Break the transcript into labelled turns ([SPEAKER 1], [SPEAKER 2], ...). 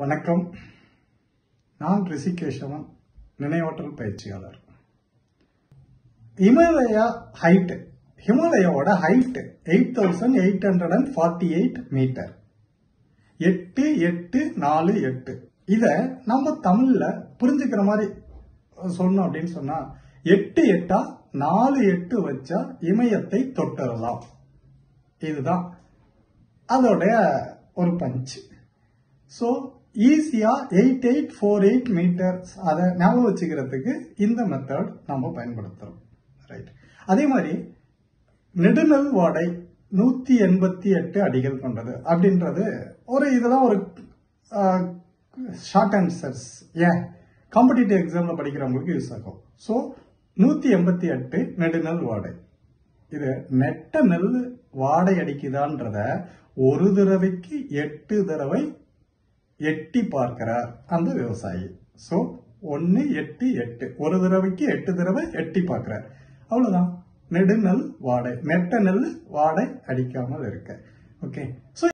[SPEAKER 1] வணக்கம் நான் ரிஷிகேஷவன் நினைவாற்றல் பயிற்சியாளர் ஹிமாலயா ஹைட் ஹிமாலயாவோட height eight thousand eight hundred and forty eight metre எட்டு எட்டு நாலு எட்டு இத நம்ம தமிழ்ல புரிஞ்சுக்கிற மாதிரி சொன்னோம் அப்படின்னு சொன்னா எட்டு எட்டா நாலு எட்டு வச்சா இமயத்தை தொட்டரலாம் இதுதான் அதோடைய ஒரு பஞ்ச் ஸோ ஈஸியா eight eight four eight metres அதை ஞாபகம் வச்சுக்கிறதுக்கு இந்த மெத்தட் நம்ம பயன்படுத்துறோம் ரைட் அதே மாதிரி நெடுநல் வாடை நூத்தி எண்பத்தி எட்டு அடிகள் கொண்டது அப்படின்றது ஒரு இதெல்லாம் ஒரு ஷார்ட் ஆன்சர்ஸ் ஏன் காம்படிட்டிவ் எக்ஸாம்ல படிக்கிறவங்களுக்கு யூஸ் ஆகும் ஸோ நூத்தி எண்பத்தி எட்டு நெடுநல் வாடை இது நெட்ட நெல் வாடை அடிக்குதான்றத ஒரு தடவைக்கு எட்டு தடவை எட்டி பார்க்கிறார் அந்த விவசாயி சோ ஒன்னு எட்டு எட்டு ஒரு தடவைக்கு எட்டு தடவை எட்டி பார்க்கிறார் அவ்வளவுதான் நெடுநெல் வாடை நெட்ட நெல் வாடை அடிக்காமல் இருக்க ஓகே சோ